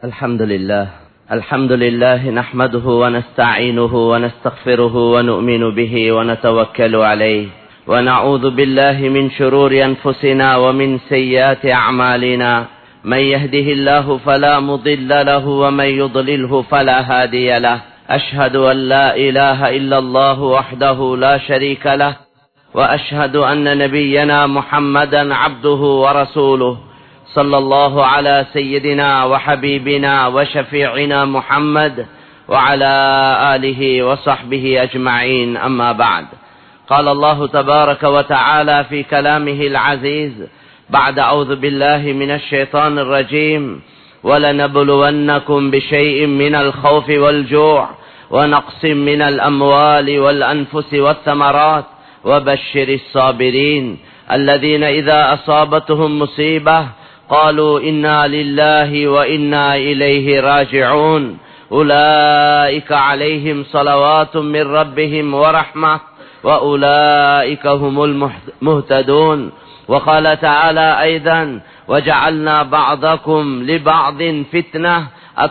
الحمد لله الحمد لله نحمده ونستعينه ونستغفره ونؤمن به ونتوكل عليه ونعوذ بالله من شرور أنفسنا ومن سيئات أعمالنا من يهده الله فلا مضل له ومن يضلله فلا هادي له أشهد أن لا إله إلا الله وحده لا شريك له وأشهد أن نبينا محمدا عبده ورسوله صلى الله على سيدنا وحبيبنا وشفيعنا محمد وعلى آله وصحبه أجمعين أما بعد قال الله تبارك وتعالى في كلامه العزيز بعد أعوذ بالله من الشيطان الرجيم ولنبلونكم بشيء من الخوف والجوع ونقص من الأموال والأنفس والثمرات وبشر الصابرين الذين إذا أصابتهم مصيبة قالوا إنا لله وإنا إليه راجعون أولئك عليهم صلوات من ربهم ورحمة وأولئك هم المهتدون وقال تعالى أيضا وجعلنا بعضكم لبعض فتنة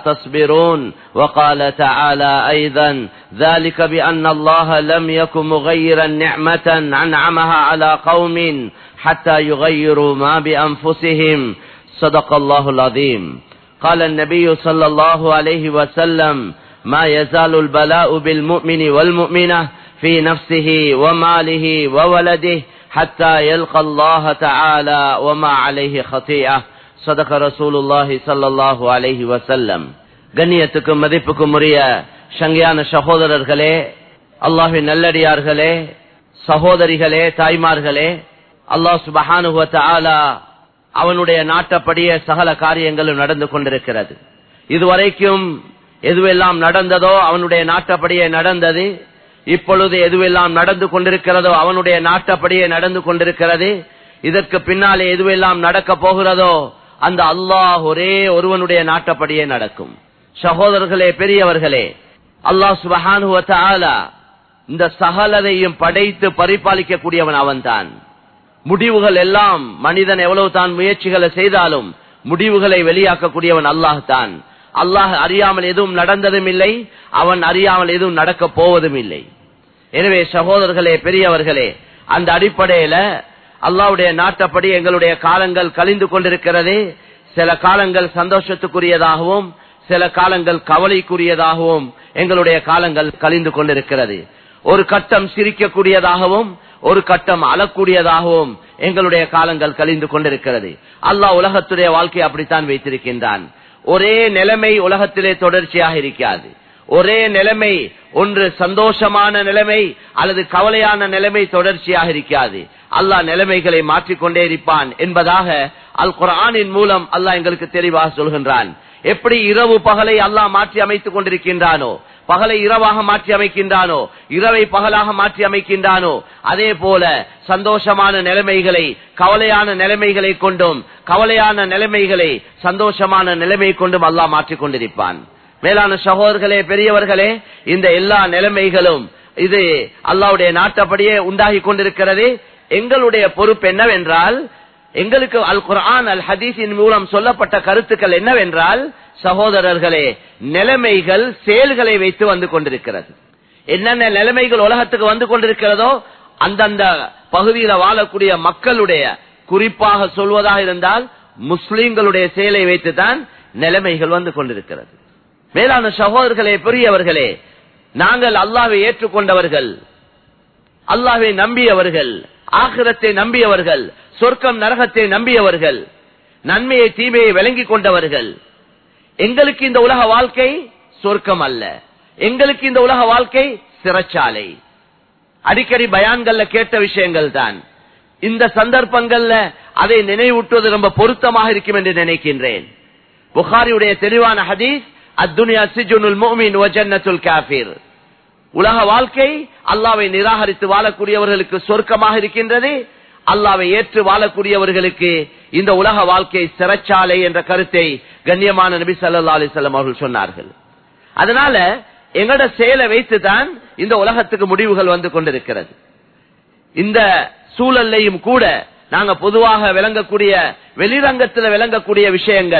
أتصبرون وقال تعالى أيضا ذلك بأن الله لم يكن مغيرا نعمة أنعمها على قوم حتى يغيروا ما بأنفسهم صدق الله العظيم قال النبي صلى الله عليه وسلم ما يزال البلاء بالمؤمن والمؤمنة في نفسه وماله وولده حتى يلقى الله تعالى وما عليه خطيئة صدق رسول الله صلى الله عليه وسلم கண்ணியத்துக்கும் மதிப்புக்கும் உரிய சங்கையான சகோதரர்களே அல்லாஹின் நல்லடியார்களே சகோதரிகளே தாய்மார்களே அல்லாஹ் சுபஹானுவத்த ஆலா அவனுடைய நாட்டப்படியே சகல காரியங்களும் நடந்து கொண்டிருக்கிறது இதுவரைக்கும் எதுவெல்லாம் நடந்ததோ அவனுடைய நாட்டப்படியே நடந்தது இப்பொழுது எதுவெல்லாம் நடந்து கொண்டிருக்கிறதோ அவனுடைய நாட்டப்படியே நடந்து கொண்டிருக்கிறது இதற்கு பின்னாலே எதுவெல்லாம் நடக்க போகிறதோ அந்த அல்லாஹ் ஒரே ஒருவனுடைய நாட்டப்படியே நடக்கும் சகோதரர்களே பெரியவர்களே அல்லாஹ் சுபஹானுவத்த ஆலா இந்த சகலதையும் படைத்து பரிபாலிக்கக்கூடியவன் அவன்தான் முடிவுகள் எல்லாம் மனிதன் எவ்வளவு தான் முயற்சிகளை செய்தாலும் முடிவுகளை வெளியாக்கக்கூடியவன் அல்லாஹ் தான் அல்லாஹ் அறியாமல் எதுவும் நடந்ததும் இல்லை அவன் அறியாமல் எதுவும் நடக்க போவதும் இல்லை எனவே சகோதரர்களே பெரியவர்களே அந்த அடிப்படையில அல்லாவுடைய நாட்டப்படி எங்களுடைய காலங்கள் கழிந்து கொண்டிருக்கிறது சில காலங்கள் சந்தோஷத்துக்குரியதாகவும் சில காலங்கள் கவலைக்குரியதாகவும் எங்களுடைய காலங்கள் கழிந்து கொண்டிருக்கிறது ஒரு கட்டம் சிரிக்கக்கூடியதாகவும் ஒரு கட்டம் அழக்கூடியதாகவும் எங்களுடைய காலங்கள் கழிந்து கொண்டிருக்கிறது அல்லாஹ் உலகத்துடைய வாழ்க்கையை அப்படித்தான் வைத்திருக்கின்றான் ஒரே நிலைமை உலகத்திலே தொடர்ச்சியாக இருக்காது ஒரே நிலைமை ஒன்று சந்தோஷமான நிலைமை அல்லது கவலையான நிலைமை தொடர்ச்சியாக இருக்காது அல்லாஹ் நிலைமைகளை மாற்றிக்கொண்டே இருப்பான் என்பதாக அல் குரானின் மூலம் அல்லாஹ் எங்களுக்கு தெளிவாக சொல்கின்றான் எப்படி இரவு பகலை அல்லாஹ் மாற்றி அமைத்துக் கொண்டிருக்கின்றானோ பகலை இரவாக மாற்றி அமைக்கின்றானோ இரவை பகலாக மாற்றி அமைக்கின்றானோ அதே போல சந்தோஷமான நிலைமைகளை கவலையான நிலைமைகளை கொண்டும் கவலையான நிலைமைகளை சந்தோஷமான நிலைமை கொண்டும் அல்லாஹ் மாற்றிக் கொண்டிருப்பான் மேலான சகோதரர்களே பெரியவர்களே இந்த எல்லா நிலைமைகளும் இது அல்லாவுடைய நாட்டப்படியே உண்டாகி கொண்டிருக்கிறது எங்களுடைய பொறுப்பு என்னவென்றால் எங்களுக்கு அல் குர்ஆன் அல் ஹதீஸின் மூலம் சொல்லப்பட்ட கருத்துக்கள் என்னவென்றால் சகோதரர்களே நிலைமைகள் செயல்களை வைத்து வந்து கொண்டிருக்கிறது என்னென்ன நிலைமைகள் உலகத்துக்கு வந்து கொண்டிருக்கிறதோ அந்தந்த பகுதியில் வாழக்கூடிய மக்களுடைய குறிப்பாக சொல்வதாக இருந்தால் முஸ்லிம்களுடைய செயலை வைத்துதான் நிலைமைகள் வந்து கொண்டிருக்கிறது மேலான சகோதரர்களே பெரியவர்களே நாங்கள் அல்லாவை ஏற்றுக்கொண்டவர்கள் அல்லாவை நம்பியவர்கள் ஆகிரத்தை நம்பியவர்கள் சொர்க்கம் நரகத்தை நம்பியவர்கள் நன்மையை தீமையை விளங்கி கொண்டவர்கள் எங்களுக்கு இந்த உலக வாழ்க்கை சொர்க்கம் அல்ல எங்களுக்கு இந்த உலக வாழ்க்கை சிறைச்சாலை அடிக்கடி பயான்கள்ல கேட்ட விஷயங்கள் தான் இந்த சந்தர்ப்பங்கள்ல அதை நினைவூட்டுவது ரொம்ப பொருத்தமாக இருக்கும் என்று நினைக்கின்றேன் புகாரியுடைய தெளிவான ஹதீஸ் அத்துனியா சிஜுனுல் மோமின் ஜன்னத்துல் காபிர் உலக வாழ்க்கை அல்லாவை நிராகரித்து வாழக்கூடியவர்களுக்கு சொர்க்கமாக இருக்கின்றது அல்லாவை ஏற்று வாழக்கூடியவர்களுக்கு இந்த உலக வாழ்க்கை சிறைச்சாலை என்ற கருத்தை கண்ணியமான நபி சல்லா அலிசல்லாம் அவர்கள் சொன்னார்கள் அதனால எங்கட செயலை வைத்துதான் இந்த உலகத்துக்கு முடிவுகள் வந்து கொண்டிருக்கிறது இந்த சூழல்லையும் கூட நாங்க பொதுவாக விளங்கக்கூடிய வெளிரங்கத்தில் விளங்கக்கூடிய விஷயங்கள்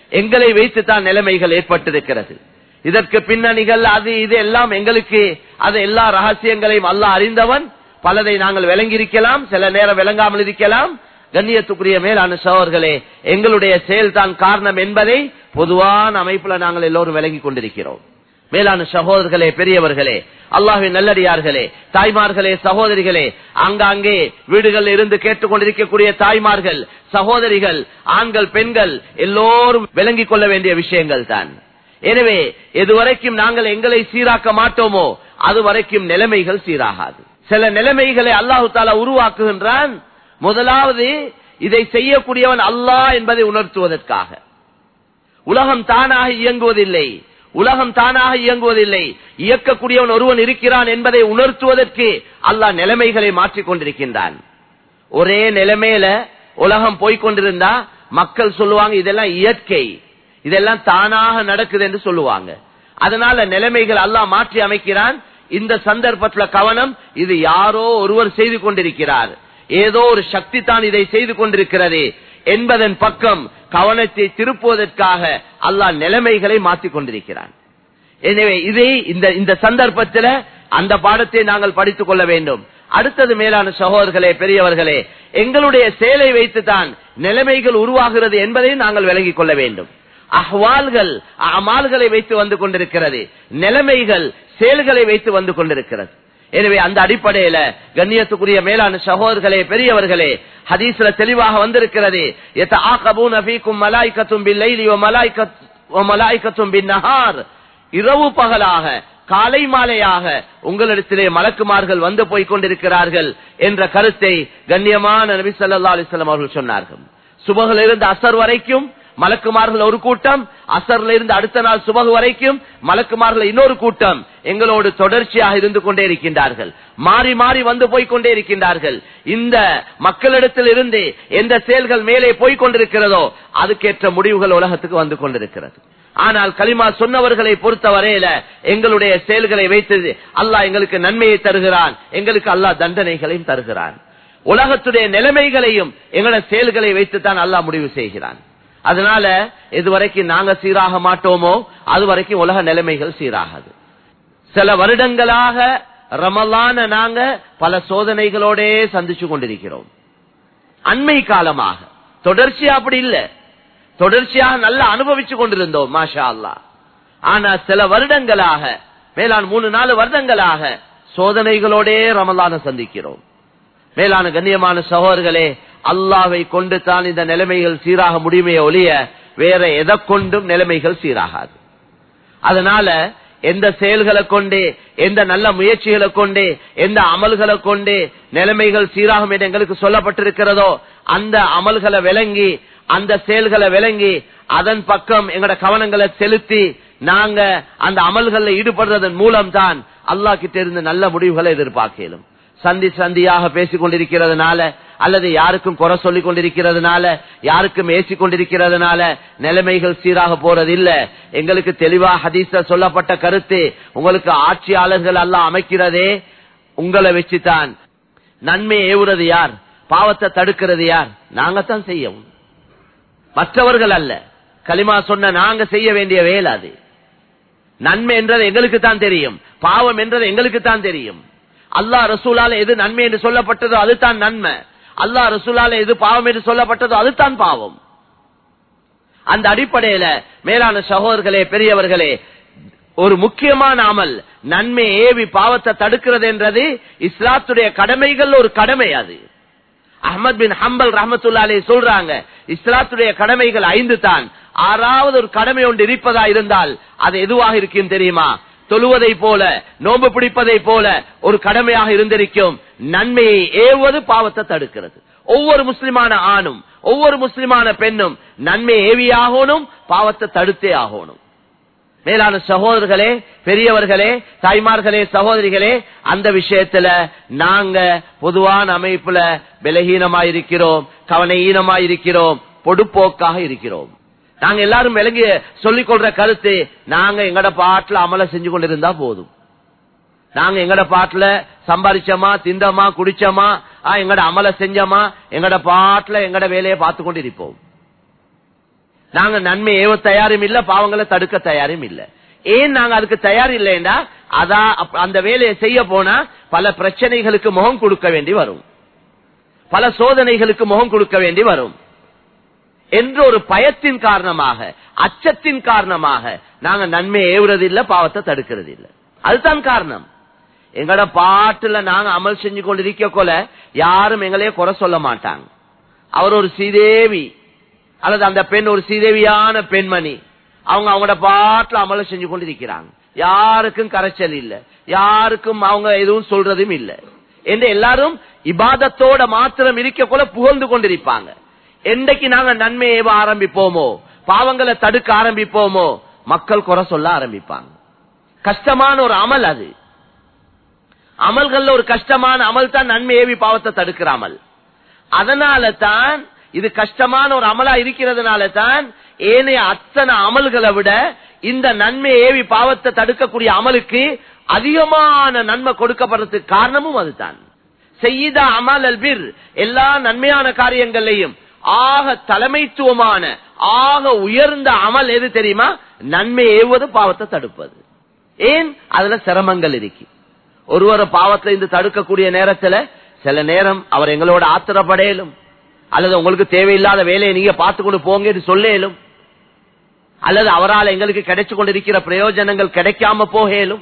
எங்களை வைத்துத்தான் நிலைமைகள் ஏற்பட்டிருக்கிறது இதற்கு பின்னணிகள் அது இது எல்லாம் எங்களுக்கு அது எல்லா ரகசியங்களையும் அல்லாஹ் அறிந்தவன் பலதை நாங்கள் விளங்கியிருக்கலாம் சில நேரம் விளங்காமல் இருக்கலாம் கண்ணியத்துக்குரிய மேலான சோழர்களே எங்களுடைய செயல்தான் காரணம் என்பதை பொதுவான அமைப்புல நாங்கள் எல்லோரும் விளங்கி கொண்டிருக்கிறோம் மேலான சகோதரர்களே பெரியவர்களே அல்லாஹின் நல்லடியார்களே தாய்மார்களே சகோதரிகளே ஆங்காங்கே வீடுகளில் இருந்து கேட்டுக்கொண்டிருக்கக்கூடிய தாய்மார்கள் சகோதரிகள் ஆண்கள் பெண்கள் எல்லோரும் விளங்கிக் கொள்ள வேண்டிய விஷயங்கள் தான் எனவே எதுவரைக்கும் நாங்கள் எங்களை சீராக்க மாட்டோமோ அது வரைக்கும் நிலைமைகள் சீராகாது சில நிலைமைகளை அல்லாஹு தாலா உருவாக்குகின்றான் முதலாவது இதை செய்யக்கூடியவன் அல்லாஹ் என்பதை உணர்த்துவதற்காக உலகம் தானாக இயங்குவதில்லை உலகம் தானாக இயங்குவதில்லை இயக்கக்கூடியவன் ஒருவன் இருக்கிறான் என்பதை உணர்த்துவதற்கு அல்லாஹ் நிலைமைகளை மாற்றிக் கொண்டிருக்கின்றான் ஒரே நிலைமையில உலகம் போய்கொண்டிருந்தா மக்கள் சொல்லுவாங்க இதெல்லாம் இயற்கை இதெல்லாம் தானாக நடக்குது என்று சொல்லுவாங்க அதனால நிலைமைகள் அல்லாஹ் மாற்றி அமைக்கிறான் இந்த சந்தர்ப்பத்தில் கவனம் இது யாரோ ஒருவர் செய்து கொண்டிருக்கிறார் ஏதோ ஒரு சக்தி தான் இதை செய்து கொண்டிருக்கிறது என்பதன் பக்கம் கவனத்தை திருப்புவதற்காக அல்லாஹ் நிலைமைகளை மாற்றிக் கொண்டிருக்கிறான் எனவே இதை இந்த இந்த சந்தர்ப்பத்தில் அந்த பாடத்தை நாங்கள் படித்துக் கொள்ள வேண்டும் அடுத்தது மேலான சகோதரர்களே பெரியவர்களே எங்களுடைய செயலை வைத்துதான் நிலைமைகள் உருவாகிறது என்பதை நாங்கள் விளங்கிக் கொள்ள வேண்டும் அஹ்வால்கள் அமால்களை வைத்து வந்து கொண்டிருக்கிறது நிலைமைகள் செயல்களை வைத்து வந்து கொண்டிருக்கிறது எனவே அந்த அடிப்படையில கண்ணியத்துக்குரிய மேலான சகோதரர்களே பெரியவர்களே ஹதீஸ்ல தெளிவாக வந்திருக்கிறது இரவு பகலாக காலை மாலையாக உங்களிடத்திலே மலக்குமார்கள் வந்து போய் கொண்டிருக்கிறார்கள் என்ற கருத்தை கண்ணியமான நபி சொல்லா அலிஸ்லாம் அவர்கள் சொன்னார்கள் சுபகில் இருந்து அசர் வரைக்கும் மலக்குமார்கள் ஒரு கூட்டம் அசர்ல இருந்து அடுத்த நாள் சுபகு வரைக்கும் மலக்குமார்கள் இன்னொரு கூட்டம் எங்களோடு தொடர்ச்சியாக இருந்து கொண்டே இருக்கின்றார்கள் மாறி மாறி வந்து போய்கொண்டே இருக்கின்றார்கள் இந்த மக்களிடத்தில் இருந்து எந்த செயல்கள் மேலே போய்கொண்டிருக்கிறதோ அதுக்கேற்ற முடிவுகள் உலகத்துக்கு வந்து கொண்டிருக்கிறது ஆனால் களிமா சொன்னவர்களை பொறுத்த வரையில எங்களுடைய செயல்களை வைத்தது அல்லாஹ் எங்களுக்கு நன்மையை தருகிறான் எங்களுக்கு அல்லாஹ் தண்டனைகளையும் தருகிறான் உலகத்துடைய நிலைமைகளையும் எங்களோட செயல்களை வைத்துத்தான் அல்லாஹ் முடிவு செய்கிறான் அதனால இதுவரைக்கும் நாங்க சீராக மாட்டோமோ அது வரைக்கும் உலக நிலைமைகள் சீராகாது சில வருடங்களாக ரமலான நாங்க பல சோதனைகளோட சந்திச்சு கொண்டிருக்கிறோம் அண்மை காலமாக தொடர்ச்சியா அப்படி இல்ல தொடர்ச்சியாக நல்லா அனுபவிச்சு கொண்டிருந்தோம் மாஷா அல்லா ஆனா சில வருடங்களாக மேலான மூணு நாலு வருடங்களாக சோதனைகளோட ரமலான சந்திக்கிறோம் மேலான கண்ணியமான சகோதரர்களே அல்லாவை கொண்டு தான் இந்த நிலைமைகள் சீராக முடியுமே ஒழிய வேற எதை கொண்டும் நிலைமைகள் சீராகாது அதனால எந்த செயல்களை கொண்டே எந்த நல்ல முயற்சிகளை கொண்டே எந்த அமல்களை கொண்டே நிலைமைகள் சீராகும் என்று எங்களுக்கு சொல்லப்பட்டிருக்கிறதோ அந்த அமல்களை விளங்கி அந்த செயல்களை விளங்கி அதன் பக்கம் எங்கட கவனங்களை செலுத்தி நாங்க அந்த அமல்களில் ஈடுபடுறதன் மூலம் தான் அல்லா கிட்ட இருந்து நல்ல முடிவுகளை எதிர்பார்க்கலும் சந்தி சந்தியாக பேசிக் கொண்டிருக்கிறதுனால அல்லது யாருக்கும் குறை சொல்லிக் கொண்டிருக்கிறதுனால யாருக்கும் ஏசி கொண்டிருக்கிறதுனால நிலைமைகள் சீராக போறது இல்ல எங்களுக்கு தெளிவா ஹதீஸ சொல்லப்பட்ட கருத்து உங்களுக்கு ஆட்சியாளர்கள் எல்லாம் அமைக்கிறதே உங்களை வச்சுதான் நன்மை ஏவுறது யார் பாவத்தை தடுக்கிறது யார் நாங்கத்தான் செய்யவும் மற்றவர்கள் அல்ல களிமா சொன்ன நாங்க செய்ய வேண்டிய வேலை அது நன்மை என்றது எங்களுக்கு தான் தெரியும் பாவம் என்றது எங்களுக்கு தான் தெரியும் அல்லா ரசூலால எது நன்மை என்று சொல்லப்பட்டதோ அதுதான் நன்மை அல்லா ரசூலால எது பாவம் என்று சொல்லப்பட்டதோ அதுதான் பாவம் அந்த அடிப்படையில மேலான சகோதரர்களே பெரியவர்களே ஒரு முக்கியமான அமல் நன்மை ஏவி பாவத்தை தடுக்கிறது என்றது இஸ்லாத்துடைய கடமைகள் ஒரு கடமை அது அஹமத் பின் ஹம்பல் ரஹமத்துல்லாலே சொல்றாங்க இஸ்லாத்துடைய கடமைகள் ஐந்து தான் ஆறாவது ஒரு கடமை ஒன்று இருப்பதா இருந்தால் அது எதுவாக இருக்கும் தெரியுமா தொழுவதை போல நோம்பு பிடிப்பதை போல ஒரு கடமையாக இருந்திருக்கும் நன்மையை ஏவுவது பாவத்தை தடுக்கிறது ஒவ்வொரு முஸ்லிமான ஆணும் ஒவ்வொரு முஸ்லிமான பெண்ணும் நன்மை ஏவியாகணும் பாவத்தை தடுத்தே ஆகணும் மேலான சகோதரர்களே பெரியவர்களே தாய்மார்களே சகோதரிகளே அந்த விஷயத்துல நாங்க பொதுவான அமைப்புல பலகீனமாயிருக்கிறோம் கவனஈனமாயிருக்கிறோம் பொடுப்போக்காக இருக்கிறோம் நாங்க எல்லாரும் விளங்கி சொல்லிக் கொள்ற கருத்து நாங்க எங்கட பாட்டுல அமல செஞ்சு கொண்டிருந்தா போதும் நாங்க எங்கட பாட்டுல சம்பாதிச்சோமா திண்டமா குடிச்சோமா எங்கட அமல செஞ்சோமா எங்கட பாட்டுல எங்கட வேலையை பார்த்து கொண்டிருப்போம் நாங்க நன்மை ஏவ தயாரும் இல்ல பாவங்களை தடுக்க தயாரும் இல்ல ஏன் நாங்க அதுக்கு தயார் இல்லைன்னா அதான் அப்ப- அந்த வேலையை செய்ய போனா பல பிரச்சனைகளுக்கு முகம் கொடுக்க வேண்டி வரும் பல சோதனைகளுக்கு முகம் கொடுக்க வேண்டி வரும் என்ற ஒரு பயத்தின் காரணமாக அச்சத்தின் காரணமாக நாங்க நன்மை ஏவுறது இல்ல பாவத்தை தடுக்கிறது இல்ல அதுதான் காரணம் எங்கட பாட்டுல நாங்க அமல் செஞ்சு கொண்டிருக்க கொல யாரும் எங்களையே குறை சொல்ல மாட்டாங்க அவர் ஒரு சீதேவி அல்லது அந்த பெண் ஒரு சீதேவியான பெண்மணி அவங்க அவங்களோட பாட்டுல அமல செஞ்சு கொண்டிருக்கிறாங்க யாருக்கும் கரைச்சல் இல்ல யாருக்கும் அவங்க எதுவும் சொல்றதும் இல்ல என்று எல்லாரும் இபாதத்தோட மாத்திரம் இருக்க போல புகழ்ந்து கொண்டிருப்பாங்க என்றைக்கு நாங்க நன்மை ஏவ ஆரம்பிப்போமோ பாவங்களை தடுக்க ஆரம்பிப்போமோ மக்கள் குறை சொல்ல ஆரம்பிப்பாங்க கஷ்டமான ஒரு அமல் அது அமல்கள்ல ஒரு கஷ்டமான அமல் தான் நன்மை ஏவி பாவத்தை தடுக்கிற அமல் அதனால தான் இது கஷ்டமான ஒரு அமலா இருக்கிறதுனால தான் ஏனைய அத்தனை அமல்களை விட இந்த நன்மை ஏவி பாவத்தை தடுக்கக்கூடிய அமலுக்கு அதிகமான நன்மை கொடுக்கப்படுறதுக்கு காரணமும் அதுதான் செய்த அமல் அல்பிர் எல்லா நன்மையான காரியங்களையும் ஆக தலைமைத்துவமான ஆக உயர்ந்த அமல் எது தெரியுமா நன்மை ஏவுவது பாவத்தை தடுப்பது ஏன் அதுல சிரமங்கள் இருக்கு ஒருவரை பாவத்துல இருந்து தடுக்கக்கூடிய நேரத்துல சில நேரம் அவர் எங்களோட ஆத்திரப்படையலும் அல்லது உங்களுக்கு தேவையில்லாத வேலையை நீங்க பார்த்து கொண்டு போங்க சொல்லேலும் அல்லது அவரால் எங்களுக்கு கிடைச்சு கொண்டிருக்கிற பிரயோஜனங்கள் கிடைக்காம போகலும்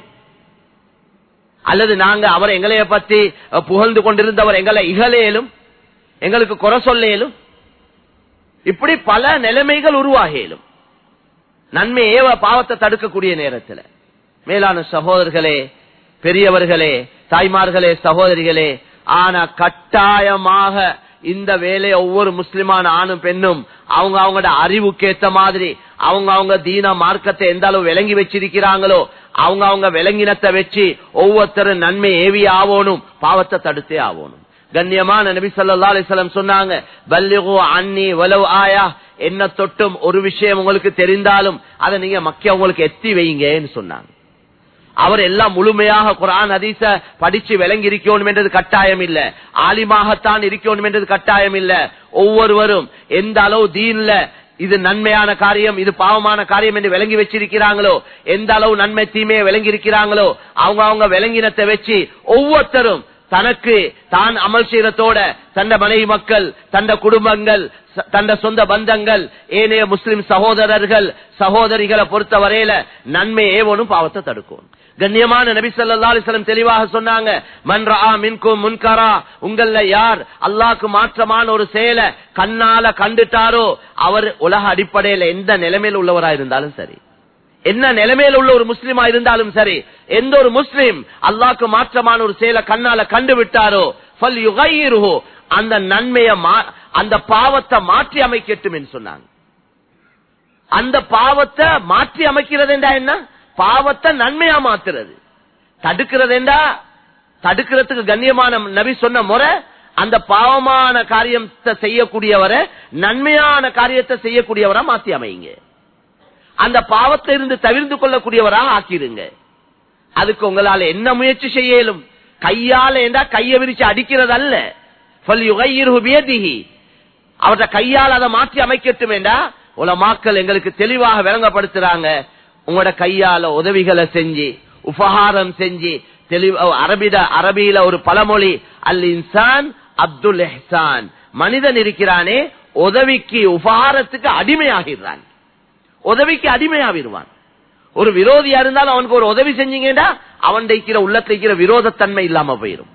அல்லது நாங்க அவர் எங்களைய பத்தி அஹ், புகழ்ந்து கொண்டிருந்தவர் எங்களை இகழேலும் எங்களுக்கு குறை சொல்லேலும் இப்படி பல நிலைமைகள் உருவாகலும் நன்மை ஏவ பாவத்தை தடுக்கக்கூடிய நேரத்தில் மேலான சகோதரர்களே பெரியவர்களே தாய்மார்களே சகோதரிகளே ஆனா கட்டாயமாக இந்த வேலையை ஒவ்வொரு முஸ்லிமான ஆணும் பெண்ணும் அவங்க அவங்களோட அறிவுக்கேத்த மாதிரி அவங்க அவங்க தீன மார்க்கத்தை எந்த அளவு விளங்கி வச்சிருக்கிறாங்களோ அவங்க அவங்க விளங்கினத்தை வச்சு ஒவ்வொருத்தரும் நன்மை ஏவி ஆவோனும் பாவத்தை தடுத்தே ஆவோனும் கண்ணியமான நபி ஸல்லல்லாஹு அலைஹி வஸல்லம் சொன்னாங்க பல்லிகு அன்னி வலவ் ஆயா என்ன தொட்டும் ஒரு விஷயம் உங்களுக்கு தெரிந்தாலும் அதை நீங்க மக்கிய உங்களுக்கு எத்தி வைங்கன்னு சொன்னாங்க அவர் எல்லாம் முழுமையாக குரான் ஹதீஸ படிச்சு விளங்கி இருக்கணும் என்றது கட்டாயம் இல்ல ஆலிமாகத்தான் இருக்கணும் என்றது கட்டாயம் இல்ல ஒவ்வொருவரும் எந்த அளவு தீன்ல இது நன்மையான காரியம் இது பாவமான காரியம் என்று விளங்கி வச்சிருக்கிறாங்களோ எந்த அளவு நன்மை தீமையை விளங்கி இருக்கிறாங்களோ அவங்க அவங்க விளங்கினத்தை வச்சு ஒவ்வொருத்தரும் தனக்கு தான் அமல் செய்யறதோட தந்த மனைவி மக்கள் தந்த குடும்பங்கள் ச- தந்த சொந்த பந்தங்கள் ஏனைய முஸ்லிம் சகோதரர்கள் சகோதரிகளை பொறுத்த வரையில நன்மை ஏவனும் பாவத்தை தடுக்கும் கண்ணியமான நபி ஸல்லல்லாஹு அலைஹி வஸல்லம் தெளிவாக சொன்னாங்க மன் ரஆ மின்கும் முன்கரா உங்கள யார் அல்லாஹ்க்கு மாற்றமான ஒரு செயலை கண்ணால கண்டுட்டாரோ அவர் உலக அடிப்படையில எந்த நிலைமையில் உள்ளவரா இருந்தாலும் சரி என்ன நிலைமையில் உள்ள ஒரு முஸ்லிமா இருந்தாலும் சரி எந்த ஒரு முஸ்லிம் அல்லாஹ்க்கு மாற்றமான ஒரு செயலை கண்ணால கண்டு விட்டாரோ ஃபல்யுகையிருஹு, அந்த நன்மையை மா- அந்த பாவத்தை மாற்றி அமைக்கட்டும் என்று சொன்னாங்க அந்த பாவத்தை மாற்றி அமைக்கிறது என்றா என்ன பாவத்தை நன்மையா மாத்துறது தடுக்கிறது என்றா தடுக்கிறதுக்கு கண்ணியமான நபி சொன்ன முறை அந்த பாவமான காரியத்தை செய்யக்கூடியவரை நன்மையான காரியத்தை செய்யக்கூடியவரா மாத்தி அமைங்க அந்த பாவத்தை இருந்து தவிர்த்து கொள்ளக்கூடியவரா ஆக்கிடுங்க அதுக்கு உங்களால என்ன முயற்சி செய்யலும் கையால என்றா கையை விரிச்சு அடிக்கிறது அல்ல فَلْيُغَيِّرْهُ بِيَدِهِ. அவர்த கையால் அதை மாற்றி அமைக்கட்டும் என்றா உலமாக்கள் எங்களுக்கு தெளிவாக விளங்கப்படுத்துறாங்க உங்களோட கையால உதவிகளை செஞ்சு உபகாரம் செஞ்சு தெளிவ அரபிட அரபியில ஒரு பழமொழி அல் இன்சான் அப்துல் எஹ்சான் மனிதன் இருக்கிறானே உதவிக்கு உபகாரத்துக்கு அடிமையாகிறான் உதவிக்கு அடிமையாவிடுவான் ஒரு விரோதியா இருந்தாலும் அவனுக்கு ஒரு உதவி செஞ்சீங்கன்னா அவன் இருக்கிற உள்ளத்துல இருக்கிற விரோதத்தன்மை இல்லாம போயிடும்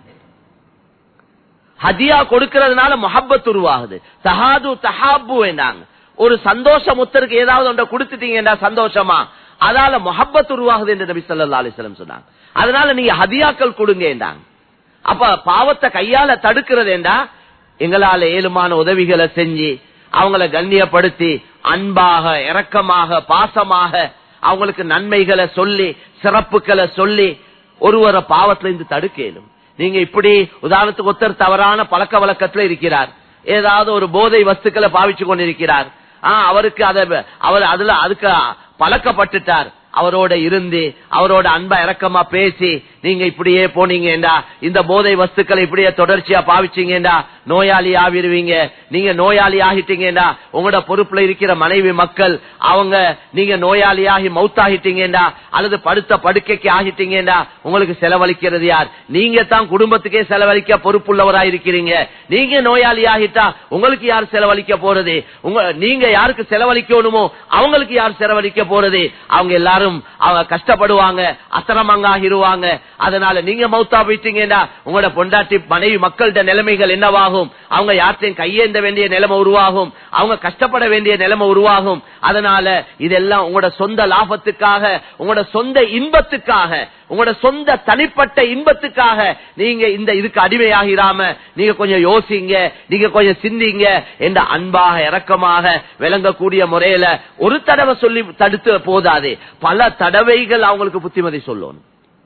ஹதியா கொடுக்கறதுனால முஹப்பத் உருவாகுது தஹாது தஹாபு வேண்டாங்க ஒரு சந்தோஷம் முத்தருக்கு ஏதாவது ஒன்றை கொடுத்துட்டீங்கன்னா சந்தோஷமா அதால முஹப்பத் உருவாகுது என்று நபி ஸல்லல்லாஹு அலைஹி வஸல்லம் சொன்னாங்க அதனால நீங்க ஹதியாக்கள் கொடுங்கன்றாங்க அப்ப பாவத்தை கையால தடுக்கிறதேண்டா எங்களால ஏழுமான உதவிகளை செஞ்சு அவங்கள கண்ணியப்படுத்தி அன்பாக இரக்கமாக பாசமாக அவங்களுக்கு நன்மைகளை சொல்லி சிறப்புகளை சொல்லி ஒருவரை பாவத்துல இருந்து தடுக்கலும் நீங்க இப்படி உதாரணத்துக்கு ஒருத்தர் தவறான பழக்க வழக்கத்துல இருக்கிறார் ஏதாவது ஒரு போதை வஸ்துக்களை பாவிச்சு கொண்டிருக்கிறார் ஆஹ் அவருக்கு அதை அவர் அதுல அதுக்கு பழக்கப்பட்டுட்டார் அவரோட இருந்து அவரோட அன்பா இறக்கமா பேசி நீங்க இப்படியே போனீங்கடா இந்த போதை வஸ்துக்களை இப்படியே தொடர்ச்சியா பாவிச்சீங்கடா நோயாளி ஆவிடுவீங்க நீங்க நோயாளி ஆகிட்டீங்கடா உங்களோட பொறுப்புல இருக்கிற மனைவி மக்கள் அவங்க நீங்க நோயாளியாகி மௌத்தாகிட்டீங்கடா அல்லது படுத்த படுக்கைக்கு ஆகிட்டீங்கடா உங்களுக்கு செலவழிக்கிறது யார் நீங்க தான் குடும்பத்துக்கே செலவழிக்க பொறுப்புள்ளவரா இருக்கிறீங்க நீங்க நோயாளி ஆகிட்டா உங்களுக்கு யார் செலவழிக்க போறது உங்க நீங்க யாருக்கு செலவழிக்கணுமோ அவங்களுக்கு யார் செலவழிக்க போறது அவங்க எல்லாரும் அவங்க கஷ்டப்படுவாங்க அசரமங்காகிருவாங்க அதனால நீங்க மௌத்தா போயிட்டீங்கன்னா உங்களோட பொண்டாட்டி மனைவி மக்கள்கிட்ட நிலைமைகள் என்னவாகும் அவங்க யார்த்தையும் கையேந்த வேண்டிய நிலைமை உருவாகும் அவங்க கஷ்டப்பட வேண்டிய நிலைமை உருவாகும் அதனால இதெல்லாம் உங்களோட சொந்த லாபத்துக்காக உங்களோட சொந்த இன்பத்துக்காக உங்களோட சொந்த தனிப்பட்ட இன்பத்துக்காக நீங்க இந்த இதுக்கு அடிமையாகிராம நீங்க கொஞ்சம் யோசிங்க நீங்க கொஞ்சம் சிந்திங்க என்ற அன்பாக இரக்கமாக விளங்கக்கூடிய முறையில ஒரு தடவை சொல்லி தடுத்து போதாது பல தடவைகள் அவங்களுக்கு புத்திமதி சொல்லணும்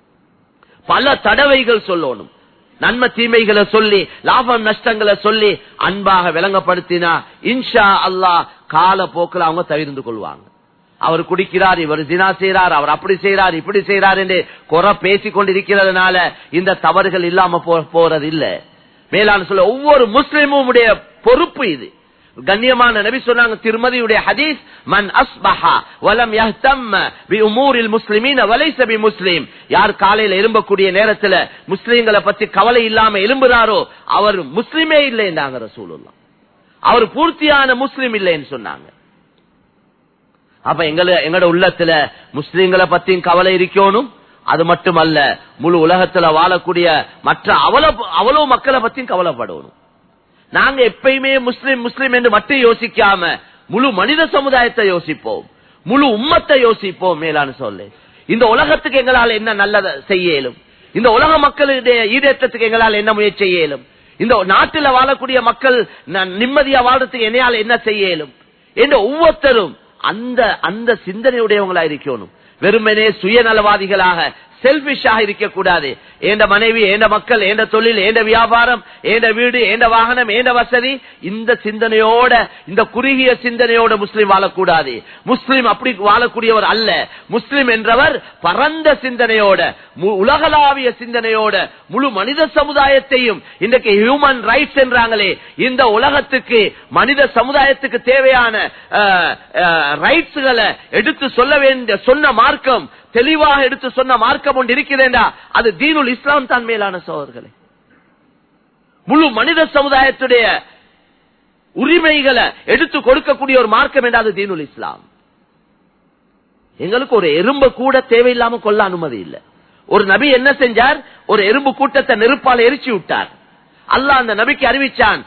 பல தடவைகள் சொல்லணும் நன்மை தீமைகளை சொல்லி லாபம் நஷ்டங்களை சொல்லி அன்பாக விளங்கப்படுத்தினா இன்ஷா அல்லாஹ் கால போக்கில் அவங்க தவிர்ந்து கொள்வாங்க அவர் குடிக்கிறார் இவர் தினா செய்யறார் அவர் அப்படி செய்யறார் இப்படி செய்யறார் என்று குறை பேசிக் கொண்டிருக்கிறதுனால இந்த தவறுகள் இல்லாம போறது இல்ல மேலான சொல்ல ஒவ்வொரு முஸ்லிமும் பொறுப்பு இது கண்ணியமான நபி சொன்னாங்க திருமதியுடைய ஹதீஸ் மன் அஸ்பஹா வலம் யஹ்தம்ம பி உமூரில் முஸ்லிமீன வலைஸ பி முஸ்லிம் யார் காலையில எழும்பக்கூடிய நேரத்துல முஸ்லிம்களை பத்தி கவலை இல்லாம எழும்புறாரோ அவர் முஸ்லிமே இல்லைன்னாங்க ரசூலுல்லாஹ் அவர் பூர்த்தியான முஸ்லிம் இல்லைன்னு சொன்னாங்க அப்ப எங்கள எங்களோட உள்ளத்துல முஸ்லிம்களை பத்தியும் கவலை இருக்கணும் அது மட்டுமல்ல முழு உலகத்துல வாழக்கூடிய மற்ற அவ்வளவு அவ்வளவு மக்களை பத்தியும் கவலைப்படணும் நாங்க எப்பயுமே முஸ்லிம் முஸ்லிம் என்று மட்டும் யோசிக்காம முழு மனித சமுதாயத்தை யோசிப்போம் முழு உம்மத்தை யோசிப்போம் மேலான சொல்லு இந்த உலகத்துக்கு எங்களால் என்ன நல்லதை செய்ய இயலும் இந்த உலக மக்களுடைய ஈடேற்றத்துக்கு எங்களால் என்ன முயற்சி செய்ய இயலும் இந்த நாட்டில் வாழக்கூடிய மக்கள் நிம்மதியா வாழ்றதுக்கு என்னையால் என்ன செய்ய இயலும் என்று ஒவ்வொருத்தரும் அந்த அந்த சிந்தனையுடையவங்களா இருக்கணும் வெறுமனே சுயநலவாதிகளாக செல்பிஷாக இருக்கக்கூடாது ஏண்ட மனைவி ஏண்ட மக்கள் ஏண்ட தொழில் ஏண்ட வியாபாரம் ஏண்ட வீடு ஏண்ட வாகனம் ஏண்ட வசதி இந்த சிந்தனையோட இந்த குறுகிய சிந்தனையோட முஸ்லீம் வாழக்கூடாது முஸ்லீம் அப்படி வாழக்கூடியவர் அல்ல முஸ்லிம் என்றவர் பரந்த சிந்தனையோட உலகளாவிய சிந்தனையோட முழு மனித சமுதாயத்தையும் இன்றைக்கு ஹியூமன் ரைட்ஸ் என்றாங்களே இந்த உலகத்துக்கு மனித சமுதாயத்துக்கு தேவையான ரைட்ஸ்களை எடுத்து சொல்ல வேண்டிய சொன்ன மார்க்கம் தெளிவாக எடுத்து சொன்ன மார்க்கம் ஒன்று இருக்கிறேன்டா அது தீனுல் இஸ்லாம் தான் மேலான சோதர்களே முழு மனித சமுதாயத்துடைய உரிமைகளை எடுத்து கொடுக்கக்கூடிய ஒரு மார்க்கம் என்றால் அது தீனுல் இஸ்லாம் எங்களுக்கு ஒரு எறும்பு கூட தேவையில்லாம கொள்ள அனுமதி இல்லை ஒரு நபி என்ன செஞ்சார் ஒரு எறும்பு கூட்டத்தை நெருப்பால் எரிச்சு விட்டார் அல்லாஹ் அந்த நபிக்கு அறிவிச்சான்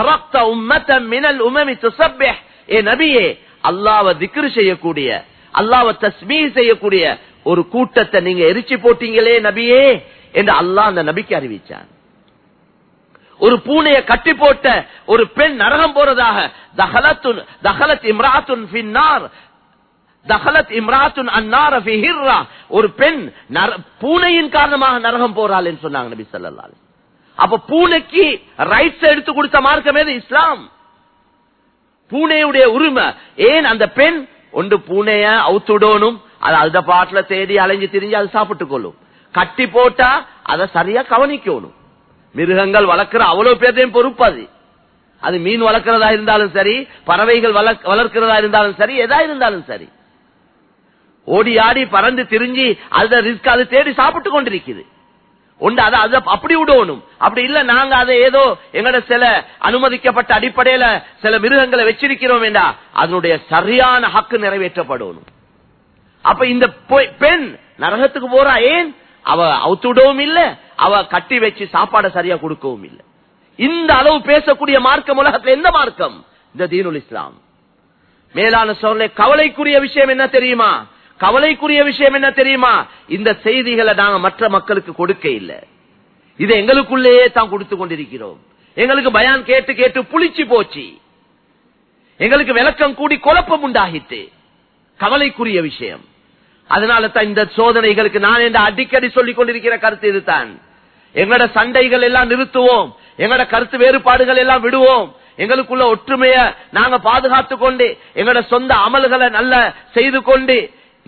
ஏ நபியே அல்லாவ திக்ரு செய்யக்கூடிய அல்லாவ தஸ்மீ செய்யக்கூடிய ஒரு கூட்டத்தை நீங்க எரிச்சு போட்டீங்களே நபியே என்று அல்லாஹ் அந்த நபிக்கு அறிவிச்சான் ஒரு பூனைய கட்டி போட்ட ஒரு பெண் நரகம் போறதாக தகலத்துன் தகலத் இம்ராத்துன் பின்னார் தகலத் இம்ராத்துன் அன்னார ஒரு பெண் பூனையின் காரணமாக நரகம் போறாள் என்று சொன்னாங்க நபி சொல்லலால் அப்ப பூனைக்கு ரைட்ஸ் எடுத்து கொடுத்த மார்க்கம் எது இஸ்லாம் பூனையுடைய உரிமை ஏன் அந்த பெண் ஒன்று பூனைய அவுத்துடணும் அது அந்த பாட்டுல தேடி அலைஞ்சு திரிஞ்சு அது சாப்பிட்டுக் கொள்ளும் கட்டி போட்டா அதை சரியா கவனிக்கணும் மிருகங்கள் வளர்க்கிற அவ்வளவு பேர்த்தையும் பொறுப்பு அது அது மீன் வளர்க்கிறதா இருந்தாலும் சரி பறவைகள் வளர்க்கிறதா இருந்தாலும் சரி எதா இருந்தாலும் சரி ஓடி ஆடி பறந்து திரிஞ்சு அந்த ரிஸ்க் அது தேடி சாப்பிட்டு கொண்டிருக்குது உண்டு அதை அதை அப்படி விடணும் அப்படி இல்ல நாங்க அதை ஏதோ எங்கட சில அனுமதிக்கப்பட்ட அடிப்படையில சில மிருகங்களை வச்சிருக்கிறோம் வேண்டா அதனுடைய சரியான ஹக்கு நிறைவேற்றப்படணும் அப்ப இந்த பெண் நரகத்துக்கு போறா ஏன் அவ அவுத்துடவும் இல்ல அவ கட்டி வச்சு சாப்பாடை சரியா கொடுக்கவும் இல்லை இந்த அளவு பேசக்கூடிய மார்க்கம் உலகத்துல எந்த மார்க்கம் இந்த தீனுல் இஸ்லாம் மேலான சொல்ல கவலைக்குரிய விஷயம் என்ன தெரியுமா கவலைக்குரிய விஷயம் என்ன தெரியுமா இந்த செய்திகளை நாங்க மற்ற மக்களுக்கு கொடுக்க இல்லை இதை எங்களுக்குள்ளேயே தான் கொடுத்து கொண்டிருக்கிறோம் எங்களுக்கு பயான் கேட்டு கேட்டு புளிச்சு போச்சு எங்களுக்கு விளக்கம் கூடி குழப்பம் உண்டாகிட்டு கவலைக்குரிய விஷயம் அதனால தான் இந்த சோதனைகளுக்கு நான் என்ற அடிக்கடி சொல்லிக் கொண்டிருக்கிற கருத்து இதுதான் எங்களோட சண்டைகள் எல்லாம் நிறுத்துவோம் எங்களோட கருத்து வேறுபாடுகள் எல்லாம் விடுவோம் எங்களுக்குள்ள ஒற்றுமைய நாங்க பாதுகாத்து கொண்டு எங்களோட சொந்த அமல்களை நல்ல செய்து கொண்டு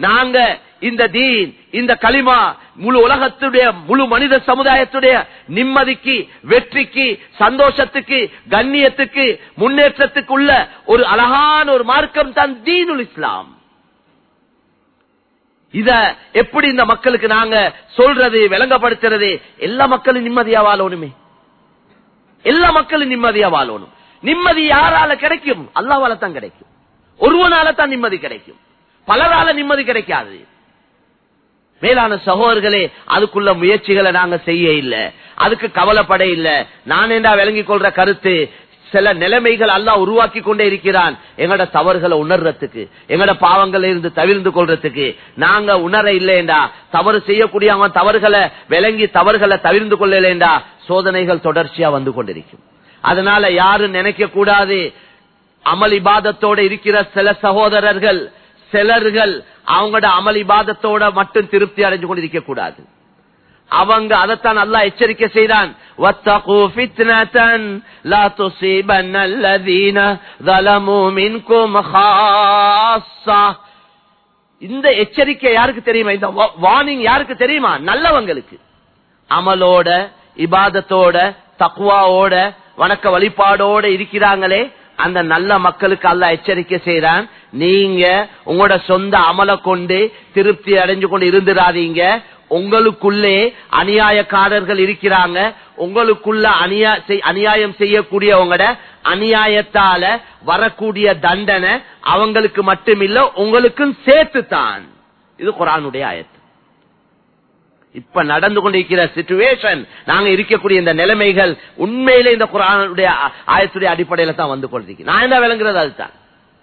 நாங்க இந்த தீன் இந்த களிமா முழு உலகத்துடைய முழு மனித சமுதாயத்துடைய நிம்மதிக்கு வெற்றிக்கு சந்தோஷத்துக்கு கண்ணியத்துக்கு முன்னேற்றத்துக்குள்ள ஒரு அழகான ஒரு மார்க்கம் தான் தீனுல் இஸ்லாம் இத எப்படி இந்த மக்களுக்கு நாங்க சொல்றது விளங்கப்படுத்துறது எல்லா மக்களும் நிம்மதியா வாழணுமே எல்லா மக்களும் நிம்மதியா வாழணும் நிம்மதி யாரால கிடைக்கும் அல்லாவால தான் கிடைக்கும் ஒருவனால தான் நிம்மதி கிடைக்கும் பலரால நிம்மதி கிடைக்காது மேலான சகோதரர்களே அதுக்குள்ள முயற்சிகளை நாங்க செய்ய இல்ல அதுக்கு கவலைப்பட இல்ல நான் என்ன விளங்கிக் கொள்ற கருத்து சில நிலைமைகள் அல்லாஹ் உருவாக்கி கொண்டே இருக்கிறான் எங்கட தவறுகளை உணர்றதுக்கு எங்கட பாவங்களை இருந்து தவிர்ந்து கொள்றதுக்கு நாங்க உணர இல்லைண்டா தவறு செய்யக்கூடியவங்க தவறுகளை விளங்கி தவறுகளை தவிர்ந்து கொள்ளலேண்டா சோதனைகள் தொடர்ச்சியா வந்து கொண்டிருக்கும் அதனால யாரும் நினைக்க கூடாது அமல் இபாதத்தோட இருக்கிற சில சகோதரர்கள் சிலர்கள் அவங்களோட அமல் இபாதத்தோட மட்டும் திருப்தி அடைஞ்சு கொண்டிருக்க கூடாது அவங்க அதைத்தான் நல்லா எச்சரிக்கை செய்தான் وَاتَّقُوا فِتْنَةً لَا تُصِيبَنَّ الَّذِينَ ظَلَمُوا مِنْكُمْ خَاصَّةً இந்த எச்சரிக்கை யாருக்கு தெரியுமா இந்த வார்னிங் யாருக்கு தெரியுமா நல்லவங்களுக்கு அமலோட இபாதத்தோட தக்குவாவோட வணக்க வழிபாடோட இருக்கிறாங்களே அந்த நல்ல மக்களுக்கு அல்ல எச்சரிக்கை செய்யறான் நீங்க உங்களோட சொந்த அமலை கொண்டு திருப்தி அடைஞ்சு கொண்டு இருந்துடாதீங்க உங்களுக்குள்ளே அநியாயக்காரர்கள் இருக்கிறாங்க உங்களுக்குள்ள அநியா அநியாயம் செய்யக்கூடியவங்களோட அநியாயத்தால வரக்கூடிய தண்டனை அவங்களுக்கு மட்டுமில்ல உங்களுக்கும் சேர்த்துத்தான் இது குரானுடைய ஆயத்து இப்ப நடந்து கொண்டிருக்கிற சிச்சுவேஷன் நாங்க இருக்கக்கூடிய இந்த நிலைமைகள் உண்மையிலே இந்த குரானுடைய ஆயத்துடைய அடிப்படையில தான் வந்து கொண்டிருக்கு நான் என்ன விளங்குறது அதுதான்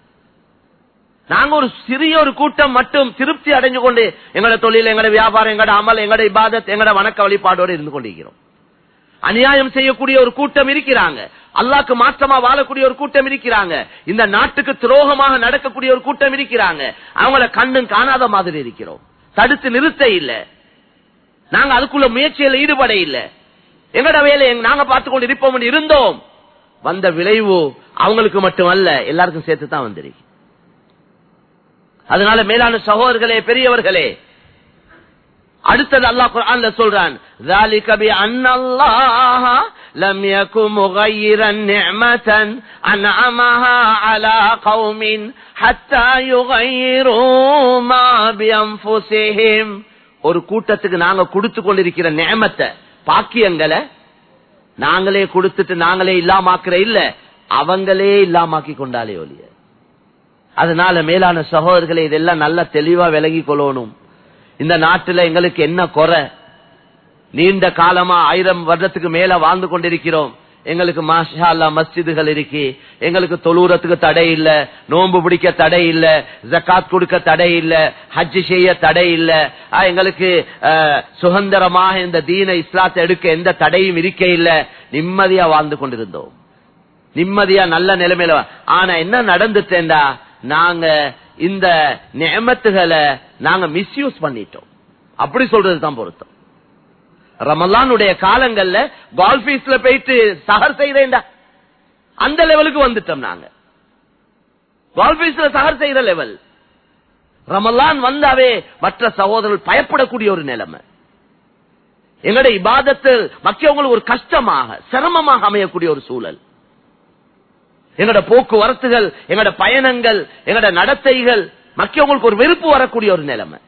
நாங்க ஒரு சிறிய ஒரு கூட்டம் மட்டும் திருப்தி அடைஞ்சு கொண்டு எங்களோட தொழில் எங்களோட வியாபாரம் எங்களோட அமல் எங்களோட இபாதத் எங்களோட வணக்க வழிபாடோடு இருந்து கொண்டிருக்கிறோம் அநியாயம் செய்யக்கூடிய ஒரு கூட்டம் இருக்கிறாங்க அல்லாக்கு மாற்றமா வாழக்கூடிய ஒரு கூட்டம் இருக்கிறாங்க இந்த நாட்டுக்கு துரோகமாக நடக்கக்கூடிய ஒரு கூட்டம் இருக்கிறாங்க அவங்கள கண்ணும் காணாத மாதிரி இருக்கிறோம் தடுத்து நிறுத்த இல்ல நாங்க அதுக்குள்ள முயற்சியில ஈடுபட இல்ல எங்கட வேலை நாங்க பார்த்து கொண்டு இருப்போம் இருந்தோம் வந்த விளைவு அவங்களுக்கு மட்டுமல்ல எல்லாருக்கும் சேர்த்து தான் வந்திருக்கு அதனால மேலான சகோதரர்களே பெரியவர்களே அடுத்தது அல்லாஹ் குர்ஆன்ல சொல்றான் ذَلِكَ بِأَنَّ اللَّهَ لَمْ يَكُنْ مُغَيِّرًا نِعْمَةً أَنْعَمَهَا عَلَى قَوْمٍ حَتَّى يُغَيِّرُوا مَا بِأَنفُسِهِمْ ஒரு கூட்டத்துக்கு நாங்க கொடுத்து கொண்டிருக்கிற நியமத்தை பாக்கியங்களை நாங்களே கொடுத்துட்டு நாங்களே இல்லாமாக்குற இல்ல அவங்களே இல்லாமாக்கி கொண்டாலே ஒழிய அதனால மேலான சகோதரர்களை இதெல்லாம் நல்லா தெளிவா விலகி கொள்ளணும் இந்த நாட்டுல எங்களுக்கு என்ன குறை நீண்ட காலமா ஆயிரம் வருடத்துக்கு மேல வாழ்ந்து கொண்டிருக்கிறோம் எங்களுக்கு மாஷா அல்லா மஸ்ஜிதுகள் இருக்கு எங்களுக்கு தொழுறதுக்கு தடை இல்ல நோன்பு பிடிக்க தடை இல்ல ஜக்காத் கொடுக்க தடை இல்ல ஹஜ் செய்ய தடை இல்ல ஆஹ், எங்களுக்கு ஆஹ், சுதந்திரமாக இந்த தீன இஸ்லாத்தை எடுக்க எந்த தடையும் இருக்க இல்ல நிம்மதியா வாழ்ந்து கொண்டிருந்தோம் நிம்மதியா நல்ல நிலைமையில வா- ஆனா என்ன நடந்துட்டேன்டா நாங்க இந்த நியமத்துகளை நாங்க மிஸ்யூஸ் பண்ணிட்டோம் அப்படி சொல்றதுதான் பொருத்தம் ரமலானுடைய காலங்கள்ல கால்பீஸ்ல போயிட்டு சஹர் செய்யறேன்டா அந்த லெவலுக்கு வந்துட்டோம் நாங்க கால்பீஸ்ல சஹர் செய்யற லெவல் ரமலான் வந்தாவே மற்ற சகோதரர்கள் பயப்படக்கூடிய ஒரு நிலைமை எங்களுடைய இபாதத்தில் மக்கியவங்களுக்கு ஒரு கஷ்டமாக சிரமமாக அமையக்கூடிய ஒரு சூழல் எங்களோட போக்குவரத்துகள் எங்களோட பயணங்கள் எங்களோட நடத்தைகள் மக்கியவங்களுக்கு ஒரு வெறுப்பு வரக்கூடிய ஒரு நிலைமை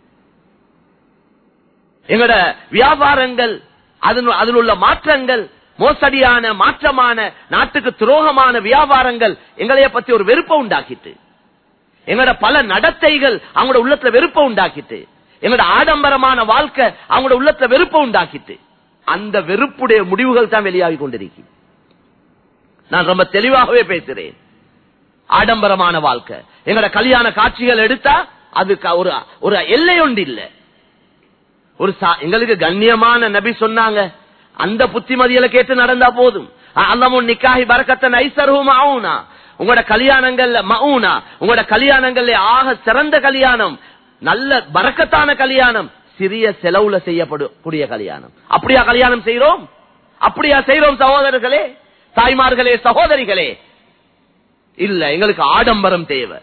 எங்களோட வியாபாரங்கள் அதனு- அதில் உள்ள மாற்றங்கள் மோசடியான மாற்றமான நாட்டுக்கு துரோகமான வியாபாரங்கள் எங்களைய பத்தி ஒரு வெறுப்பை உண்டாக்கிட்டு எங்களோட பல நடத்தைகள் அவங்களோட உள்ளத்துல வெறுப்பை உண்டாக்கிட்டு எங்களோட ஆடம்பரமான வாழ்க்கை அவங்களோட உள்ளத்துல வெறுப்பை உண்டாக்கிட்டு அந்த வெறுப்புடைய முடிவுகள் தான் வெளியாகி கொண்டிருக்கு நான் ரொம்ப தெளிவாகவே பேசுறேன் ஆடம்பரமான வாழ்க்கை எங்களோட கல்யாண காட்சிகள் எடுத்தா அதுக்கு ஒரு ஒரு எல்லை ஒன்று இல்லை ஒரு சா- எங்களுக்கு கண்ணியமான நபி சொன்னாங்க அந்த புத்திமதியில கேட்டு நடந்தா போதும் அல்லமுன் நிக்காஹி பரக்கத்தன் ஐசருஹு மவுனா உங்களோட கல்யாணங்கள்ல மவுனா உங்களோட கல்யாணங்கள்ல ஆக சிறந்த கல்யாணம் நல்ல பரக்கத்தான கல்யாணம் சிறிய செலவுல செய்யப்படக்கூடிய கல்யாணம் அப்படியா கல்யாணம் செய்யறோம் அப்படியா செய்யறோம் சகோதரர்களே தாய்மார்களே சகோதரிகளே இல்ல எங்களுக்கு ஆடம்பரம் தேவை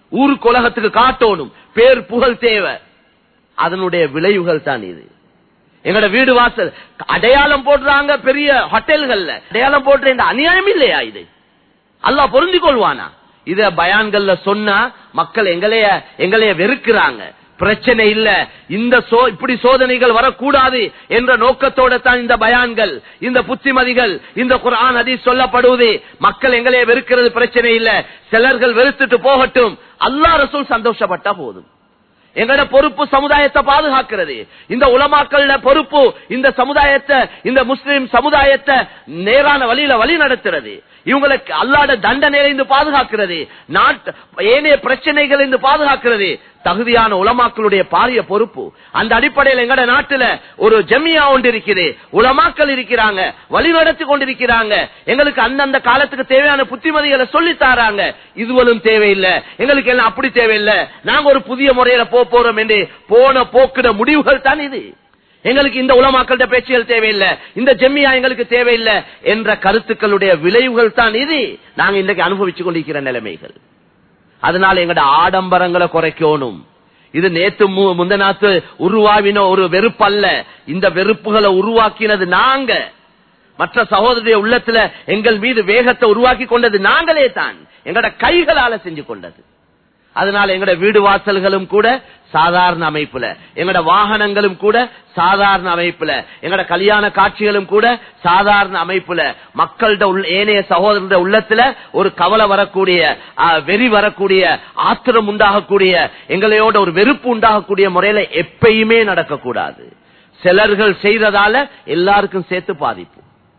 ஊருக்கு உலகத்துக்கு காட்டணும் பேர் புகழ் தேவை அதனுடைய விளைவுகள் தான் இது எங்கட வீடு வாசல் அடையாளம் போடுறாங்க பெரிய ஹோட்டல்கள்ல அடையாளம் போடுற இந்த அநியாயம் இல்லையா இது அல்லாஹ் பொருந்தி கொள்வானா இத பயான்கள்ல சொன்னா மக்கள் எங்களைய எங்களைய வெறுக்கிறாங்க பிரச்சனை இல்ல இந்த சோ இப்படி சோதனைகள் வரக்கூடாது என்ற நோக்கத்தோட தான் இந்த பயான்கள் இந்த புத்திமதிகள் இந்த குர்ஆன் ஹதீஸ் சொல்லப்படுவது மக்கள் எங்களைய வெறுக்கிறது பிரச்சனை இல்ல சிலர்கள் வெறுத்துட்டு போகட்டும் அல்லாஹ் ரசூல் சந்தோஷப்பட்டா போதும் எங்கட பொறுப்பு சமுதாயத்தை பாதுகாக்கிறது இந்த உலமாக்கள பொறுப்பு இந்த சமுதாயத்தை இந்த முஸ்லிம் சமுதாயத்தை நேரான வழியில வழி நடத்துறது இவங்களுக்கு அல்லாட தண்டனையிலிருந்து பாதுகாக்கிறது நாட்டு ஏனைய பிரச்சனைகள் இருந்து பாதுகாக்கிறது தகுதியான உலமாக்களுடைய பாரிய பொறுப்பு அந்த அடிப்படையில் எங்கட நாட்டுல ஒரு ஜமியா ஒன்று இருக்குது உலமாக்கள் இருக்கிறாங்க வழி நடத்தி கொண்டிருக்கிறாங்க எங்களுக்கு அந்தந்த காலத்துக்கு தேவையான புத்திமதிகளை சொல்லி தாராங்க இதுவளும் தேவையில்லை எங்களுக்கு எல்லாம் அப்படி தேவையில்லை நாங்க ஒரு புதிய முறையில போக போறோம் என்று போன போக்குற முடிவுகள் தான் இது எங்களுக்கு இந்த உலமாக்கள்ட பேச்சுகள் தேவையில்லை இந்த ஜெம்மியா எங்களுக்கு தேவையில்லை என்ற கருத்துக்களுடைய விளைவுகள் தான் இது நாங்க இன்றைக்கு அனுபவிச்சு கொண்டிருக்கிற நிலைமைகள் அதனால எங்கட ஆடம்பரங்களை குறைக்கணும் இது நேத்து மு- முந்தநாத்து உருவாவின ஒரு வெறுப்பு அல்ல இந்த வெறுப்புகளை உருவாக்கினது நாங்க மற்ற சகோதரிய உள்ளத்துல எங்கள் மீது வேகத்தை உருவாக்கி கொண்டது நாங்களே தான் எங்கட கைகளால செஞ்சு கொண்டது அதனால எங்கட வீடு வாசல்களும் கூட சாதாரண அமைப்புல எங்கட வாகனங்களும் கூட சாதாரண அமைப்புல எங்கட கல்யாண காட்சிகளும் கூட சாதாரண அமைப்புல மக்கள்கிட்ட உள்ள ஏனைய சகோதரருடைய உள்ளத்துல ஒரு கவலை வரக்கூடிய ஆ, வெறி வரக்கூடிய ஆத்திரம் உண்டாகக்கூடிய எங்களையோட ஒரு வெறுப்பு உண்டாகக்கூடிய முறையில எப்பயுமே நடக்கக்கூடாது சிலர்கள் செய்யறதால எல்லாருக்கும் சேர்த்து பாதிப்பு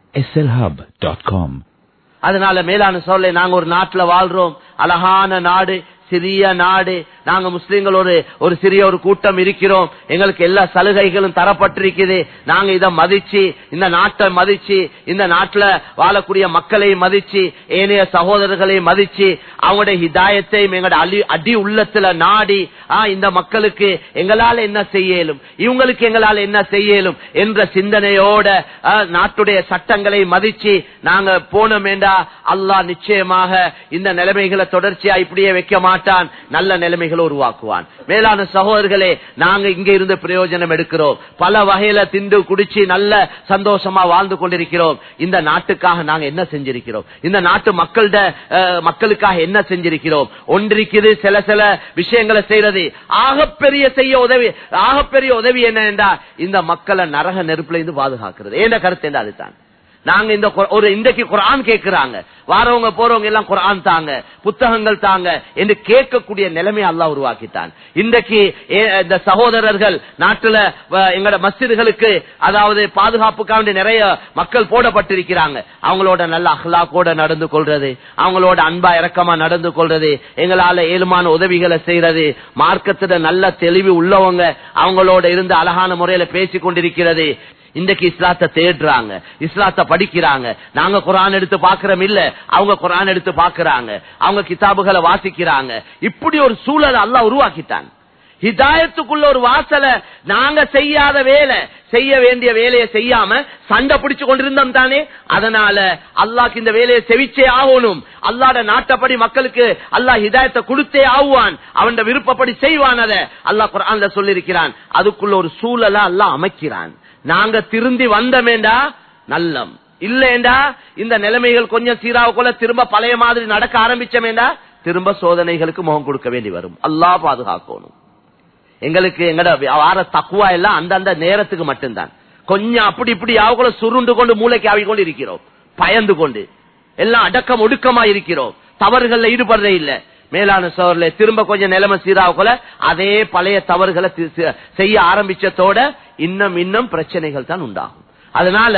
slhub.com. அதனால மேலான சொல்ல நாங்க ஒரு நாட்டுல வாழ்றோம் அழகான நாடு சிறிய நாடு நாங்க முஸ்லிம்கள் ஒரு ஒரு சிறிய ஒரு கூட்டம் இருக்கிறோம் எங்களுக்கு எல்லா சலுகைகளும் தரப்பட்டிருக்குது நாங்க இதை மதிச்சு இந்த நாட்டை மதிச்சு இந்த நாட்டுல வாழக்கூடிய மக்களை மதிச்சு ஏனைய சகோதரர்களை மதிச்சு அவங்களுடைய ஹிதாயத்தையும் எங்களோட அடி அடி உள்ளத்துல நாடி ஆ, இந்த மக்களுக்கு எங்களால என்ன செய்யலும் இவங்களுக்கு எங்களால என்ன செய்யலும் என்ற சிந்தனையோட ஆ, நாட்டுடைய சட்டங்களை மதிச்சு நாங்க போனோமேண்டா அல்லாஹ் நிச்சயமாக இந்த நிலைமைகளை தொடர்ச்சியா இப்படியே வைக்க மாட்டான் நல்ல நிலைமைகளை உருவாக்குவான் மேலான சகோதரர்களே நாங்க இங்க இருந்து பிரயோஜனம் எடுக்கிறோம் பல வகையில திண்டு குடிச்சு நல்ல சந்தோஷமா வாழ்ந்து கொண்டிருக்கிறோம் இந்த நாட்டுக்காக நாங்க என்ன செஞ்சிருக்கிறோம் இந்த நாட்டு மக்கள்ட அஹ், மக்களுக்காக என்ன செஞ்சிருக்கிறோம் ஒன்றிருக்குது சில சில விஷயங்களை செய்யறது ஆகப்பெரிய செய்ய உதவி ஆகப்பெரிய உதவி என்ன என்றா இந்த மக்களை நரக நெருப்புல இருந்து பாதுகாக்கிறது ஏன கருத்து என்ன அதுதான் நாங்க இந்த குர்- ஒரு இன்றைக்கு குரான் கேட்கிறாங்க வாரவங்க போறவங்க எல்லாம் குரான் தாங்க புத்தகங்கள் தாங்க என்று கேட்கக்கூடிய நிலைமையை அல்லாஹ் உருவாக்கிட்டான் இன்றைக்கு ஏ- இந்த சகோதரர்கள் நாட்டுல வ- எங்கட மஸ்ஜிதுகளுக்கு அதாவது பாதுகாப்புக்காக வேண்டி நிறைய மக்கள் போடப்பட்டிருக்கிறாங்க அவங்களோட நல்ல அஹ்லாக்கோட நடந்து கொள்றது அவங்களோட அன்பா இரக்கமா நடந்து கொள்றது எங்களால ஏழுமான உதவிகளை செய்யறது மார்க்கத்துல நல்ல தெளிவு உள்ளவங்க அவங்களோட இருந்து அழகான முறையில பேசி கொண்டிருக்கிறது இன்றைக்கு இஸ்லாத்தை தேடுறாங்க இஸ்லாத்தை படிக்கிறாங்க நாங்க குரான் எடுத்து பாக்குறோம் இல்ல அவங்க குரான் எடுத்து பாக்குறாங்க அவங்க கிதாபுகளை வாசிக்கிறாங்க இப்படி ஒரு சூழலை அல்லாஹ் உருவாக்கிட்டான் ஹிதாயத்துக்குள்ள ஒரு வாசலை நாங்க செய்யாத வேலை செய்ய வேண்டிய வேலையை செய்யாம சண்டை பிடிச்சு கொண்டிருந்தோம் தானே அதனால அல்லாஹ்க்கு இந்த வேலையை செவிச்சே ஆகணும் அல்லாட நாட்டப்படி மக்களுக்கு அல்லாஹ் ஹிதாயத்தை கொடுத்தே ஆகுவான் அவன் விருப்பப்படி செய்வான் அதை அல்லாஹ் குரான்ல சொல்லியிருக்கிறான் அதுக்குள்ள ஒரு சூழலை அல்லாஹ் அமைக்கிறான் நாங்க திருந்தி வந்தமேண்டா நல்லம் இல்லேண்டா இந்த நிலைமைகள் கொஞ்சம் சீராவுக்குள்ள திரும்ப பழைய மாதிரி நடக்க ஆரம்பிச்சமேண்டா திரும்ப சோதனைகளுக்கு முகம் கொடுக்க வேண்டி வரும் அல்லாஹ் பாதுகாக்கணும் எங்களுக்கு எங்கட வார தக்குவா எல்லாம் அந்தந்த நேரத்துக்கு மட்டும்தான் கொஞ்சம் அப்படி இப்படி ஆவுக்குள்ள சுருண்டு கொண்டு மூளைக்கு ஆவிக்கொண்டு இருக்கிறோம் பயந்து கொண்டு எல்லாம் அடக்கம் ஒடுக்கமா இருக்கிறோம் தவறுகள்ல ஈடுபடுறதே இல்ல மேலான சோர்ல திரும்ப கொஞ்சம் நிலைமை சீராவுக்குள்ள அதே பழைய தவறுகளை தி- சி- செய்ய ஆரம்பிச்சதோட இன்னும் இன்னும் பிரச்சனைகள் தான் உண்டாகும் அதனால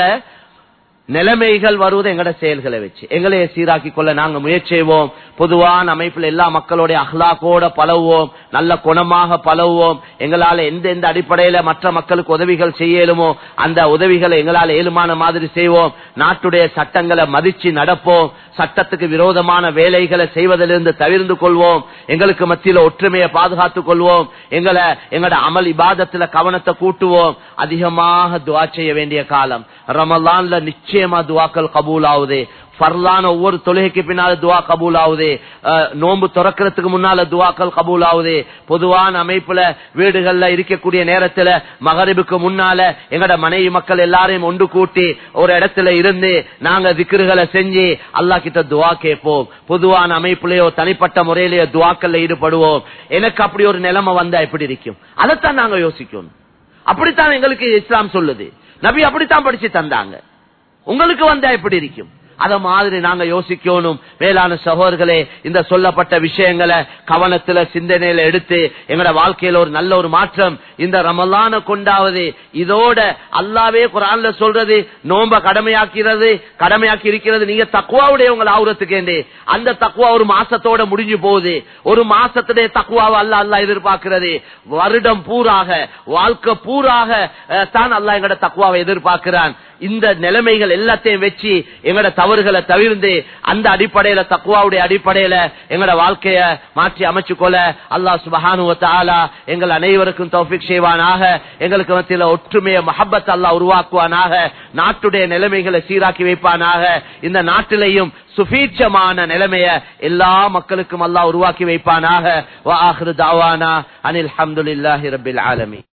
நிலைமைகள் வருவது எங்கட செயல்களை வச்சு எங்களையே சீராக்கி கொள்ள நாங்க முயற்சி செய்வோம் பொதுவான அமைப்புல எல்லா மக்களுடைய அஹ்லாக்கோட பழகுவோம் நல்ல குணமாக பழகுவோம் எங்களால எந்த எந்த அடிப்படையில மற்ற மக்களுக்கு உதவிகள் செய்யலுமோ அந்த உதவிகளை எங்களால ஏழுமான மாதிரி செய்வோம் நாட்டுடைய சட்டங்களை மதிச்சு நடப்போம் சட்டத்துக்கு விரோதமான வேலைகளை செய்வதிலிருந்து தவிர்ந்து கொள்வோம் எங்களுக்கு மத்தியில ஒற்றுமையை பாதுகாத்துக் கொள்வோம் எங்களை எங்களோட அமல் இபாதத்துல கவனத்தை கூட்டுவோம் அதிகமாக துவா செய்ய வேண்டிய காலம் ரமலான்ல நிச்சயம் நிச்சயமா துவாக்கள் கபூல் ஆகுது ஃபர்லான ஒவ்வொரு தொழுகைக்கு பின்னால துவா கபூல் ஆகுது அஹ், நோன்பு துறக்கிறதுக்கு முன்னால துவாக்கள் கபூல் ஆகுது பொதுவான அமைப்புல வீடுகள்ல இருக்கக்கூடிய நேரத்துல மகரிபுக்கு முன்னால எங்கட மனைவி மக்கள் எல்லாரையும் ஒன்று கூட்டி ஒரு இடத்துல இருந்து நாங்க திக்ருகளை செஞ்சு அல்லாஹ் கிட்ட துவா கேட்போம் பொதுவான அமைப்புலயோ தனிப்பட்ட முறையிலேயோ துவாக்கள்ல ஈடுபடுவோம் எனக்கு அப்படி ஒரு நிலைமை வந்தா எப்படி இருக்கும் அதைத்தான் நாங்க யோசிக்கணும் அப்படித்தான் எங்களுக்கு இஸ்லாம் சொல்லுது நபி அப்படித்தான் படிச்சு தந்தாங்க உங்களுக்கு வந்தா எப்படி இருக்கும் அத மாதிரி நாங்க யோசிக்கணும் மேலான சகோதரர்களே இந்த சொல்லப்பட்ட விஷயங்களை கவனத்துல சிந்தனையில எடுத்து எங்கட வாழ்க்கையில ஒரு நல்ல ஒரு மாற்றம் இந்த ரமலான கொண்டாவது இதோட அல்லாவே குரான்ல சொல்றது நோம்ப கடமையாக்கிறது கடமையாக்கி இருக்கிறது நீங்க தக்குவாவுடைய உங்களை ஆகுறதுக்கேண்டே அந்த தக்குவா ஒரு மாசத்தோட முடிஞ்சு போகுது ஒரு மாசத்துடைய தக்குவாவை அல்ல அல்லா எதிர்பார்க்கிறது வருடம் பூராக வாழ்க்கை பூராக அஹ், தான் அல்லா எங்கட தக்குவாவை எதிர்பார்க்கிறான் இந்த நிலைமைகள் எல்லாத்தையும் வச்சு எங்கட தவறுகளை தவிர்ந்து அந்த அடிப்படையில தக்குவாவுடைய அடிப்படையில எங்கட வாழ்க்கைய மாற்றி அமைச்சு கொள்ள அல்லாஹ் சுபஹானுவ தஆலா எங்கள் அனைவருக்கும் தௌஃபிக் செய்வானாக எங்களுக்கு மத்தியில ஒற்றுமைய மஹப்பத் அல்லாஹ் உருவாக்குவானாக நாட்டுடைய நிலைமைகளை சீராக்கி வைப்பானாக இந்த நாட்டிலையும் சுபீட்சமான நிலைமைய எல்லா மக்களுக்கும் அல்லாஹ் உருவாக்கி வைப்பானாக வ ஆஹிரு தாவானா அனில் ஹம்துலில்லாஹி ரப்பில் ஆலமீன்